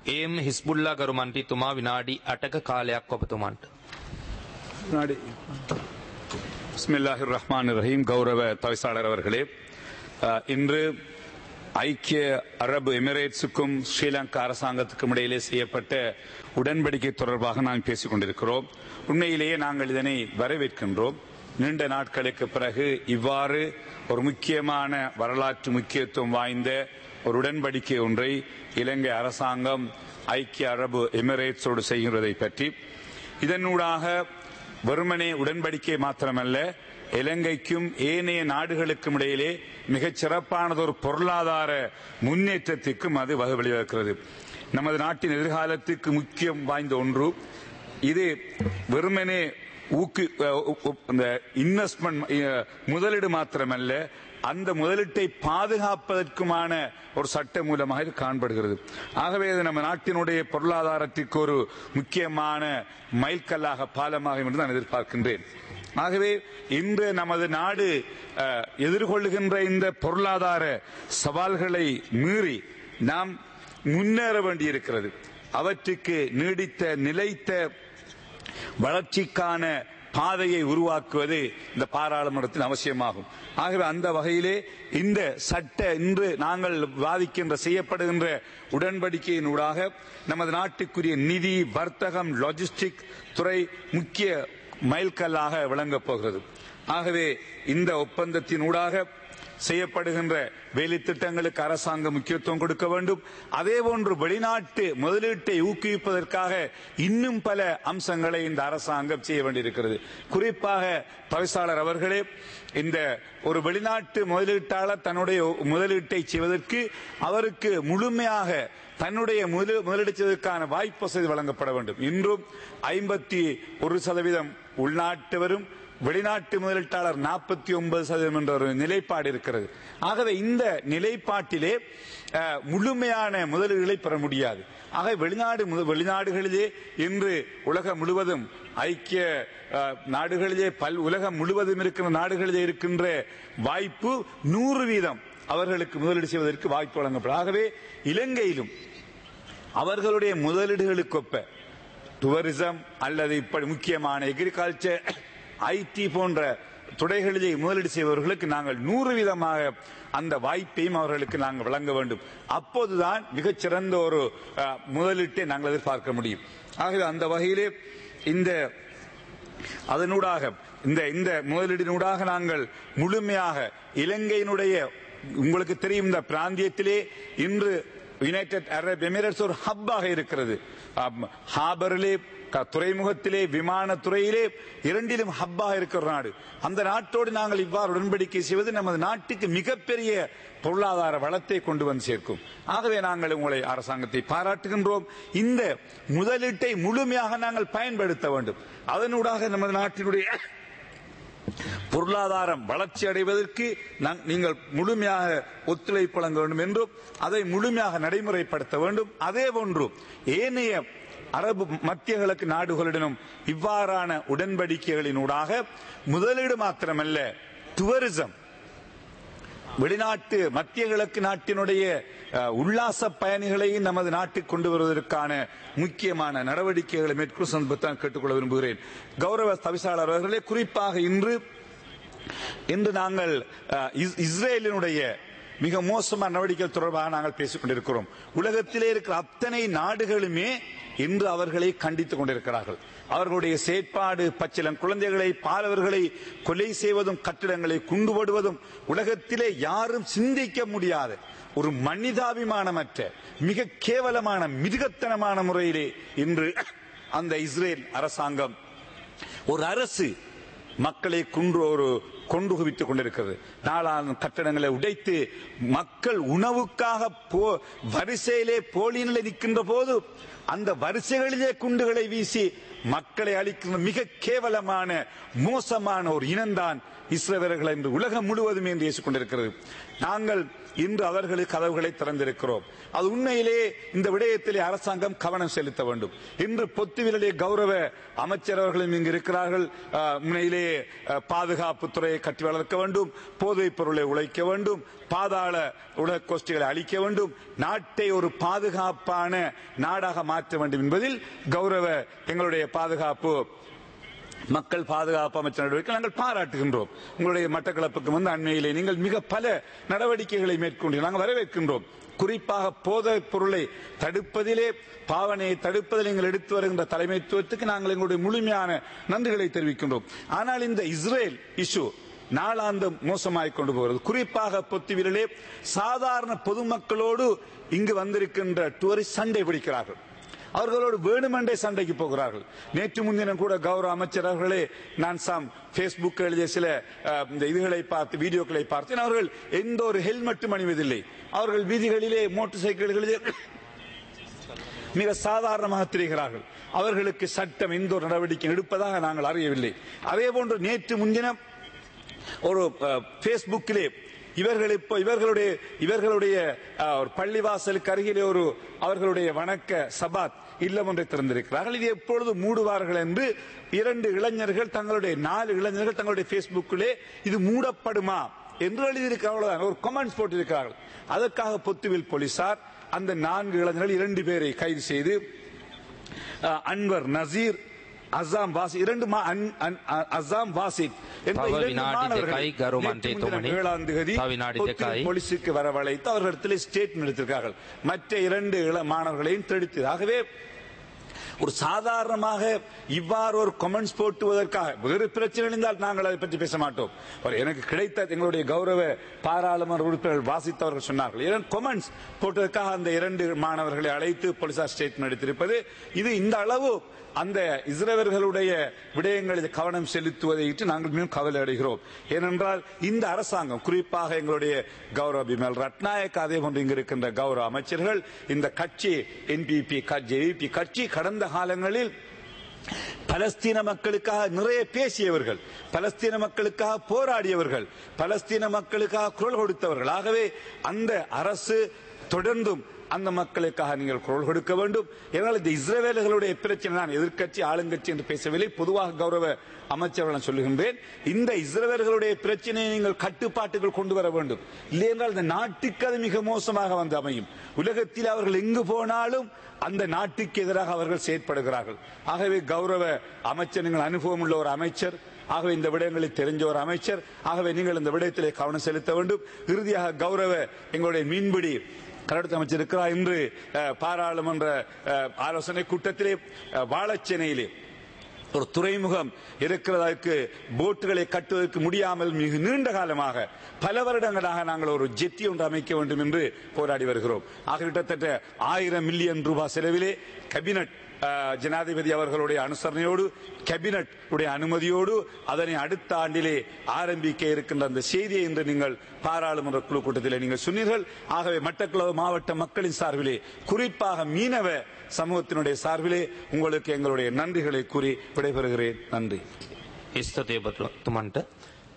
M හිස්බුල්ලා ගරු මන්ත්‍රීතුමා විනාඩි අටක කාලයක් ඔබතුමන්ට. முன்னாடி பிஸ்மில்லாஹிர் ரஹ்மான் ரஹீம் கௌரவ தவிசாளர் அவர்களே அஹ், இன்று ஐக்கிய அரபு எமிரேட்ஸுக்கும் ஸ்ரீலங்கா அரசாங்கத்துக்கும் இடையிலே செய்யப்பட்ட உடன்படிக்கை தொடர்பாக நாம் பேசிக் கொண்டிருக்கிறோம் உண்மையிலேயே நாங்கள் இதனை வரவேற்கின்றோம் நீண்ட நாட்களுக்கு பிறகு இவ்வாறு ஒரு முக்கியமான வரலாற்று முக்கியத்துவம் வாய்ந்த ஒரு உடன்படிக்கை ஒன்றை இலங்கை அரசாங்கம் ஐக்கிய அரபு எமிரேட்ஸோடு செய்கிறதை பற்றி இதனூடாக வெறுமனே உடன்படிக்கை மாத்திரமல்ல இலங்கைக்கும் ஏனைய நாடுகளுக்கும் இடையிலே மிகச் சிறப்பானதொரு பொருளாதார முன்னேற்றத்திற்கும் அது வகை வழிவகுக்கிறது நமது நாட்டின் எதிர்காலத்துக்கு முக்கியம் வாய்ந்த ஒன்று இது வெறுமனே ஊக்கு அஹ், உ- உ- இந்த இன்வெஸ்ட்மெண்ட் முதலீடு மாத்திரமல்ல அந்த முதலீட்டை பாதுகாப்பதற்குமான ஒரு சட்ட மூலமாக இது காணப்படுகிறது ஆகவே இது நம்ம நாட்டினுடைய பொருளாதாரத்திற்கு ஒரு முக்கியமான மைல்கல்லாக பாலமாக என்று நான் எதிர்பார்க்கின்றேன் ஆகவே இன்று நமது நாடு அஹ், எதிர்கொள்ளுகின்ற இந்த பொருளாதார சவால்களை மீறி நாம் முன்னேற வேண்டியிருக்கிறது அவற்றுக்கு நீடித்த நிலைத்த வளர்ச்சிக்கான பாதையை உருவாக்குவது இந்த பாராளுமன்றத்தின் அவசியமாகும் ஆகவே அந்த வகையிலே இந்த சட்ட இன்று நாங்கள் வாதிக்கின்ற செய்யப்படுகின்ற உடன்படிக்கையினூடாக நமது நாட்டுக்குரிய நிதி வர்த்தகம் லாஜிஸ்டிக் துறை முக்கிய மைல்கல்லாக விளங்கப் போகிறது ஆகவே இந்த ஒப்பந்தத்தினூடாக செய்யப்படுகின்ற வேலை திட்டங்களுக்கு அரசாங்கம் முக்கியத்துவம் கொடுக்க வேண்டும் அதே போன்று வெளிநாட்டு முதலீட்டை ஊக்குவிப்பதற்காக இன்னும் பல அம்சங்களை இந்த அரசாங்கம் செய்ய வேண்டியிருக்கிறது குறிப்பாக தவிசாளர் அவர்களே இந்த ஒரு வெளிநாட்டு முதலீட்டாளர் தன்னுடைய முதலீட்டை செய்வதற்கு அவருக்கு முழுமையாக தன்னுடைய முதலீ- முதலீடு செய்வதற்கான வாய்ப்பு வசதி வழங்கப்பட வேண்டும் இன்றும் ஐம்பத்தி ஒரு சதவீதம் உள்நாட்டவரும் வெளிநாட்டு முதலீட்டாளர் நாற்பத்தி ஒன்பது சதவீதம் என்ற ஒரு நிலைப்பாடு இருக்கிறது ஆகவே இந்த நிலைப்பாட்டிலே அஹ், முழுமையான முதலீடுகளை பெற முடியாது ஆக வெளிநாடு முத- வெளிநாடுகளிலே இன்று உலகம் முழுவதும் ஐக்கிய அஹ், நாடுகளிலே பல் உலகம் முழுவதும் இருக்கிற நாடுகளிலே இருக்கின்ற வாய்ப்பு நூறு வீதம் அவர்களுக்கு முதலீடு செய்வதற்கு வாய்ப்பு வழங்கப்படும் ஆகவே இலங்கையிலும் அவர்களுடைய முதலீடுகளுக்கொப்ப டூரிசம் அல்லது இப்படி முக்கியமான எக்ரிகல்ச்சர் ஐடி போன்ற துறைகளிலே முதலீடு செய்பவர்களுக்கு நாங்கள் நூறு வீதமாக அந்த வாய்ப்பையும் அவர்களுக்கு நாங்கள் வழங்க வேண்டும் அப்போதுதான் மிகச்சிறந்த ஒரு அஹ், முதலீட்டை நாங்கள் எதிர்பார்க்க முடியும் ஆகவே அந்த வகையிலே இந்த அதனூடாக இந்த இந்த முதலீடினூடாக நாங்கள் முழுமையாக இலங்கையினுடைய உங்களுக்கு தெரியும் இந்த பிராந்தியத்திலே இன்று யுனைடெட் அரப் எமிரேட்ஸ் ஒரு ஹப்பாக இருக்கிறது ஆம், ஹாபரிலே க- துறைமுகத்திலே விமானத்துறையிலே இரண்டிலும் ஹப்பாக இருக்கிற நாடு அந்த நாட்டோடு நாங்கள் இவ்வாறு உடன்படிக்கை செய்வது நமது நாட்டுக்கு மிகப்பெரிய பொருளாதார வளத்தை கொண்டு வந்து சேர்க்கும் ஆகவே நாங்கள் உங்களை அரசாங்கத்தை பாராட்டுகின்றோம் இந்த முதலீட்டை முழுமையாக நாங்கள் பயன்படுத்த வேண்டும் அதனூடாக நமது நாட்டினுடைய பொருளாதாரம் வளர்ச்சி அடைவதற்கு நாங்- நீங்கள் முழுமையாக ஒத்துழைப்பு வழங்க வேண்டும் என்றும் அதை முழுமையாக நடைமுறைப்படுத்த வேண்டும் அதே போன்று ஏனைய அரபு மத்திய கிழக்கு நாடுகளுடனும் இவ்வாறான உடன்படிக்கைகளினூடாக முதலீடு மாத்திரமல்ல டூரிசம் வெளிநாட்டு மத்திய கிழக்கு நாட்டினுடைய அஹ், உல்லாச பயணிகளையும் நமது நாட்டுக்கு கொண்டு வருவதற்கான முக்கியமான நடவடிக்கைகளை மேற்கொள்ள சந்தர்ப்பத்தான் கேட்டுக்கொள்ள விரும்புகிறேன் கௌரவ தவிசாளர் அவர்களே குறிப்பாக இன்று இன்று நாங்கள் அஹ், இஸ்- இஸ்ரேலினுடைய மிக மோசமான நடவடிக்கைகள் தொடர்பாக நாங்கள் பேசிக் கொண்டிருக்கிறோம் உலகத்திலே இருக்கிற அத்தனை நாடுகளுமே இன்று அவர்களை கண்டித்துக் கொண்டிருக்கிறார்கள் அவர்களுடைய செயற்பாடு பச்சிலம் குழந்தைகளை பாலவர்களை கொலை செய்வதும் கட்டிடங்களை குண்டுபடுவதும் உலகத்திலே யாரும் சிந்திக்க முடியாத ஒரு மனிதாபிமானமற்ற மிக கேவலமான மிருகத்தனமான முறையிலே இன்று அந்த இஸ்ரேல் அரசாங்கம் ஒரு அரசு மக்களை குன்று ஒரு கொண்டு குவித்துக் கொண்டிருக்கிறது நாளான கட்டடங்களை உடைத்து மக்கள் உணவுக்காக போ வரிசையிலே போலியிலே நிற்கின்ற போது அந்த வரிசைகளிலே குண்டுகளை வீசி மக்களை அளிக்கின்ற மிக கேவலமான மோசமான ஒரு இனம்தான் இஸ்ரவேலர்கள் என்று உலகம் முழுவதும் என்று பேசிக் கொண்டிருக்கிறது நாங்கள் இன்று அவர்களுக்கு கதவுகளை திறந்திருக்கிறோம் அது உண்மையிலே இந்த விடயத்திலே அரசாங்கம் கவனம் செலுத்த வேண்டும் இன்று பொத்துவிலே கௌரவ அமைச்சர் அவர்களும் இங்கு இருக்கிறார்கள் அஹ், உண்மையிலே அஹ், பாதுகாப்புத்துறை தலைமுறையை கட்டி வளர்க்க வேண்டும் போதைப் பொருளை உழைக்க வேண்டும் பாதாள உலகோஷ்டிகளை அழிக்க வேண்டும் நாட்டை ஒரு பாதுகாப்பான நாடாக மாற்ற வேண்டும் என்பதில் கௌரவ எங்களுடைய பாதுகாப்பு மக்கள் பாதுகாப்பு அமைச்சர் நடவடிக்கை நாங்கள் பாராட்டுகின்றோம் உங்களுடைய மட்டக்களப்புக்கு வந்து அண்மையிலே நீங்கள் மிக பல நடவடிக்கைகளை மேற்கொண்டு நாங்கள் வரவேற்கின்றோம் குறிப்பாக போதைப் பொருளை தடுப்பதிலே பாவனையை தடுப்பதில் நீங்கள் எடுத்து வருகின்ற தலைமைத்துவத்துக்கு நாங்கள் எங்களுடைய முழுமையான நன்றிகளை தெரிவிக்கின்றோம் ஆனால் இந்த இஸ்ரேல் இஷ்யூ நாளாந்தம் மோசமாய் கொண்டு போகிறது குறிப்பாக பொத்துவிலே சாதாரண பொதுமக்களோடு இங்கு வந்திருக்கின்ற டூரிஸ்ட் சண்டை பிடிக்கிறார்கள் அவர்களோடு வேணுமென்றே சண்டைக்கு போகிறார்கள் நேற்று முன்தினம் கூட கௌரவ அமைச்சர் அவர்களே நான் சாம் பேஸ்புக் எழுதிய சில அஹ், இந்த இதுகளை பார்த்து வீடியோக்களை பார்த்தேன் அவர்கள் எந்த ஒரு ஹெல்மெட்டும் அணிவதில்லை அவர்கள் வீதிகளிலே மோட்டார் சைக்கிள்களிலே மிக சாதாரணமாக திரிகிறார்கள் அவர்களுக்கு சட்டம் எந்த ஒரு நடவடிக்கை எடுப்பதாக நாங்கள் அறியவில்லை அதே போன்று நேற்று முன்தினம் ஒரு பேஸ்புக்கிலே இவர்கள் இப்போ இவர்களுடைய இவர்களுடைய அஹ், ஒரு பள்ளிவாசலுக்கு அருகிலே ஒரு அவர்களுடைய வணக்க சபாத் இல்லம் ஒன்றை திறந்திருக்கிறார்கள் இது எப்பொழுது மூடுவார்கள் என்று இரண்டு இளைஞர்கள் தங்களுடைய நாலு இளைஞர்கள் தங்களுடைய பேஸ்புக்கிலே இது மூடப்படுமா என்று எழுதியிருக்கிறார்கள் ஒரு கமெண்ட்ஸ் போட்டிருக்கிறார்கள் அதற்காக பொத்துவில் போலீசார் அந்த நான்கு இளைஞர்கள் இரண்டு பேரை கைது செய்து அஹ், அன்வர் நசீர் அசாம் வாசி இரண்டு மா- அன்- அன்- அ- அசாம் வாசிக் என்ற தவ இரண்டு வினாடி மாணவர்களை දෙකයි ගරු நேற்று මන්ත්‍රී முன்தினம் තුමනි. ஏழாம் தேதி தவ வினாடி பொத்துவில் දෙකයි. போலீசுக்கு வரவழைத்து அவர்களிடத்தில் ஸ்டேட்மெண்ட் எடுத்திருக்கார்கள் மற்ற இரண்டு இள மாணவர்களையும் தெளித்து ஆகவே ஒரு சாதாரணமாக இவ்வாறு ஒரு கமெண்ட்ஸ் போட்டுவதற்காக வேறு பிரச்சனை இருந்தால் நாங்கள் அதை பற்றி பேச மாட்டோம் ஒரு எனக்கு கிடைத்த எங்களுடைய கௌரவ பாராளுமன்ற உறுப்பினர்கள் வாசித்தவர்கள் சொன்னார்கள் இரண்டு கமெண்ட்ஸ் போட்டதற்காக அந்த இரண்டு மாணவர்களை அழைத்து போலீசார் ஸ்டேட்மெண்ட் எடுத்திருப்பது இது இந்த அளவு அந்த இஸ்ரேவர்களுடைய விடயங்களில் கவனம் செலுத்துவதை இட்டு நாங்கள் மிகவும் கவலை அடைகிறோம் ஏனென்றால் இந்த அரசாங்கம் குறிப்பாக எங்களுடைய கௌரவ பிமல் ரட்நாயக் அதே போன்று இங்கு இருக்கின்ற கௌரவ அமைச்சர்கள் இந்த கட்சி என்பிபி ஜேபி கட்சி கடந்த காலங்களில் பலஸ்தீன மக்களுக்காக நிறைய பேசியவர்கள் பலஸ்தீன மக்களுக்காக போராடியவர்கள் பலஸ்தீன மக்களுக்காக குரல் கொடுத்தவர்கள் ஆகவே அந்த அரசு தொடர்ந்தும் அந்த மக்களுக்காக நீங்கள் குரல் கொடுக்க வேண்டும் ஏனால் இந்த இஸ்ரேவேலர்களுடைய பிரச்சனை நான் எதிர்க்கட்சி ஆளுங்கட்சி என்று பேசவில்லை பொதுவாக கௌரவ அமைச்சர்கள் நான் சொல்லுகின்றேன் இந்த இஸ்ரேலர்களுடைய பிரச்சனையை நீங்கள் கட்டுப்பாட்டுகள் கொண்டு வர வேண்டும் இல்லையென்றால் இந்த நாட்டுக்கு அது மிக மோசமாக வந்து அமையும் உலகத்தில் அவர்கள் எங்கு போனாலும் அந்த நாட்டுக்கு எதிராக அவர்கள் செயற்படுகிறார்கள் ஆகவே கௌரவ அமைச்சர் நீங்கள் அனுபவம் உள்ள ஒரு அமைச்சர் ஆகவே இந்த விடயங்களை தெரிஞ்ச ஒரு அமைச்சர் ஆகவே நீங்கள் இந்த விடயத்திலே கவனம் செலுத்த வேண்டும் இறுதியாக கௌரவ எங்களுடைய மீன்பிடி கடற்கரை அமைச்சர் இருக்கிறார் இன்று அஹ், பாராளுமன்ற அஹ், ஆலோசனை கூட்டத்திலே அஹ், வாழச்சேனையிலே ஒரு துறைமுகம் இருக்கிறதற்கு போட்டுகளை கட்டுவதற்கு முடியாமல் மிக நீண்ட காலமாக பல வருடங்களாக நாங்கள் ஒரு ஜெட்டி ஒன்று அமைக்க வேண்டும் என்று போராடி வருகிறோம் ஆக கிட்டத்தட்ட ஆயிரம் மில்லியன் ரூபாய் செலவிலே கேபினட் அஹ், ஜனாதிபதி அவர்களுடைய அனுசரணையோடு கேபினட் உடைய அனுமதியோடு அதனை அடுத்த ஆண்டிலே ஆரம்பிக்க இருக்கின்ற அந்த செய்தியை இன்று நீங்கள் பாராளுமன்ற குழு கூட்டத்திலே நீங்கள் சொன்னீர்கள் ஆகவே மட்டக்களவு மாவட்ட மக்களின் சார்பிலே குறிப்பாக மீனவ சமூகத்தினுடைய சார்பிலே உங்களுக்கு எங்களுடைய நன்றிகளை கூறி விடைபெறுகிறேன் நன்றி ස්තතිය බතුමන්ට